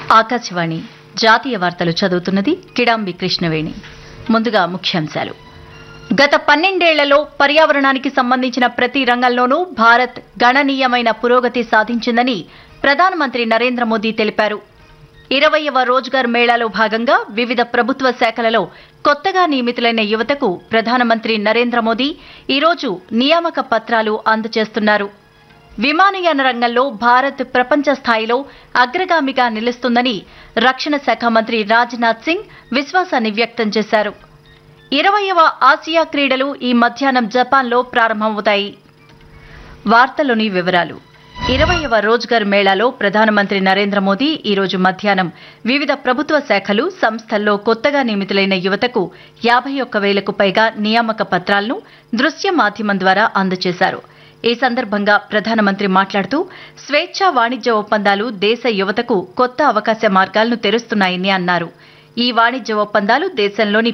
ఆకాశవాణి జాతీయ వార్తలు చదువుతున్నది కిడాంబి కృష్ణవేణి ముందుగా ముఖ్యాంశాలు గత పన్నెండేళ్లలో పర్యావరణానికి సంబంధించిన ప్రతి రంగంలోనూ భారత్ గణనీయమైన పురోగతి సాధించిందని ప్రధానమంత్రి నరేంద్ర మోదీ తెలిపారు ఇరవయవ రోజ్గార్ మేళాలో భాగంగా వివిధ ప్రభుత్వ శాఖలలో కొత్తగా నియమితులైన యువతకు ప్రధానమంత్రి నరేంద్ర మోదీ ఈరోజు నియామక పత్రాలు అందజేస్తున్నారు విమానయాన రంగంలో భారత్ ప్రపంచ స్థాయిలో అగ్రగామిగా నిలుస్తుందని రక్షణ శాఖ మంత్రి రాజ్నాథ్ సింగ్ విశ్వాసాన్ని వ్యక్తం చేశారు ఇరవయవ ఆసియా క్రీడలు ఈ మధ్యాహ్నం జపాన్లో ప్రారంభమవుతాయి వార్తలోని వివరాలు ఇరవయవ రోజ్గార్ మేళాలో ప్రధానమంత్రి నరేంద్ర మోదీ ఈరోజు మధ్యాహ్నం వివిధ ప్రభుత్వ శాఖలు సంస్థల్లో కొత్తగా నియమితులైన యువతకు యాభై ఒక్క వేలకు పైగా నియామక పత్రాలను దృశ్య మాధ్యమం ద్వారా అందజేశారు ఈ సందర్భంగా ప్రధానమంత్రి మాట్లాడుతూ స్వేచ్ఛా వాణిజ్య ఒప్పందాలు దేశ యువతకు కొత్త అవకాశ మార్గాలను తెరుస్తున్నాయని అన్నారు ఈ వాణిజ్య ఒప్పందాలు దేశంలోని